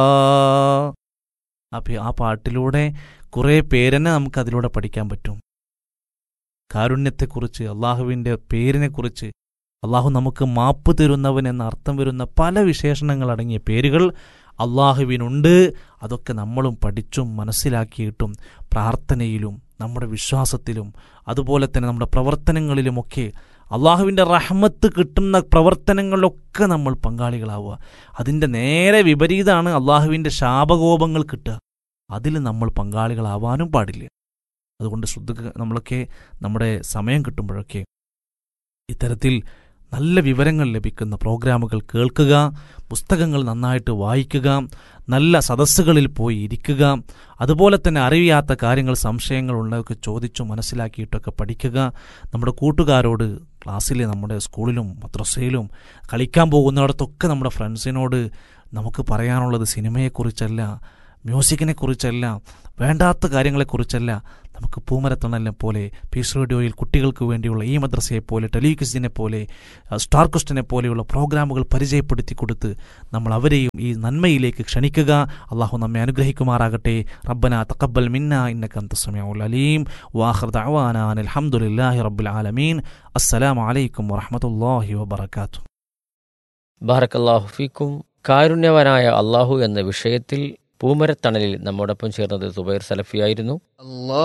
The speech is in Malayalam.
അപ്പം ആ പാട്ടിലൂടെ കുറേ പേരെന്നെ നമുക്ക് അതിലൂടെ പഠിക്കാൻ പറ്റും കാരുണ്യത്തെക്കുറിച്ച് അള്ളാഹുവിൻ്റെ പേരിനെക്കുറിച്ച് അള്ളാഹു നമുക്ക് മാപ്പ് തരുന്നവൻ എന്ന അർത്ഥം വരുന്ന പല വിശേഷണങ്ങൾ അടങ്ങിയ പേരുകൾ അള്ളാഹുവിനുണ്ട് അതൊക്കെ നമ്മളും പഠിച്ചും മനസ്സിലാക്കിയിട്ടും പ്രാർത്ഥനയിലും നമ്മുടെ വിശ്വാസത്തിലും അതുപോലെ തന്നെ നമ്മുടെ പ്രവർത്തനങ്ങളിലുമൊക്കെ അള്ളാഹുവിൻ്റെ റഹ്മത്ത് കിട്ടുന്ന പ്രവർത്തനങ്ങളിലൊക്കെ നമ്മൾ പങ്കാളികളാവുക അതിൻ്റെ നേരെ വിപരീതമാണ് അള്ളാഹുവിൻ്റെ ശാപകോപങ്ങൾ കിട്ടുക അതിൽ നമ്മൾ പങ്കാളികളാവാനും പാടില്ല അതുകൊണ്ട് ശ്രദ്ധ നമ്മളൊക്കെ നമ്മുടെ സമയം കിട്ടുമ്പോഴൊക്കെ ഇത്തരത്തിൽ നല്ല വിവരങ്ങൾ ലഭിക്കുന്ന പ്രോഗ്രാമുകൾ കേൾക്കുക പുസ്തകങ്ങൾ നന്നായിട്ട് വായിക്കുക നല്ല സദസ്സുകളിൽ പോയി ഇരിക്കുക അതുപോലെ തന്നെ അറിയാത്ത കാര്യങ്ങൾ സംശയങ്ങൾ ഉള്ളതൊക്കെ ചോദിച്ചു മനസ്സിലാക്കിയിട്ടൊക്കെ പഠിക്കുക നമ്മുടെ കൂട്ടുകാരോട് ക്ലാസ്സിൽ നമ്മുടെ സ്കൂളിലും മദ്രസയിലും കളിക്കാൻ പോകുന്നിടത്തൊക്കെ നമ്മുടെ ഫ്രണ്ട്സിനോട് നമുക്ക് പറയാനുള്ളത് സിനിമയെക്കുറിച്ചല്ല മ്യൂസിക്കിനെ കുറിച്ചല്ല വേണ്ടാത്ത കാര്യങ്ങളെക്കുറിച്ചല്ല നമുക്ക് പൂമരത്തണലിനെ പോലെ പീസ് റേഡിയോയിൽ കുട്ടികൾക്ക് വേണ്ടിയുള്ള ഈ മദ്രസയെ പോലെ ടെലിവിഷനെ പോലെ സ്റ്റാർ ക്വസ്റ്റിനെ പോലെയുള്ള പ്രോഗ്രാമുകൾ പരിചയപ്പെടുത്തി കൊടുത്ത് നമ്മൾ അവരെയും ഈ നന്മയിലേക്ക് ക്ഷണിക്കുക അള്ളാഹു നമ്മെ അനുഗ്രഹിക്കുമാറാകട്ടെ റബ്ബന തക്കബൽ മിന്ന ഇന്നക അന്ത സമീഉൽ അലീം വാഖിർ ദഅവാന അനിൽ ഹംദുലില്ലാഹി റബ്ബിൽ ആലമീൻ അസ്സലാമു അലൈക്കും വറഹ്മത്തുള്ളാഹി വബറകാതുഹു ബാറക്കല്ലാഹു ഫീക്കും കാരുണ്യവനായ അള്ളാഹു എന്ന വിഷയത്തിൽ പൂമരത്തണലിൽ നമ്മോടൊപ്പം ചേർന്നത് സുബൈർ സലഫിയായിരുന്നു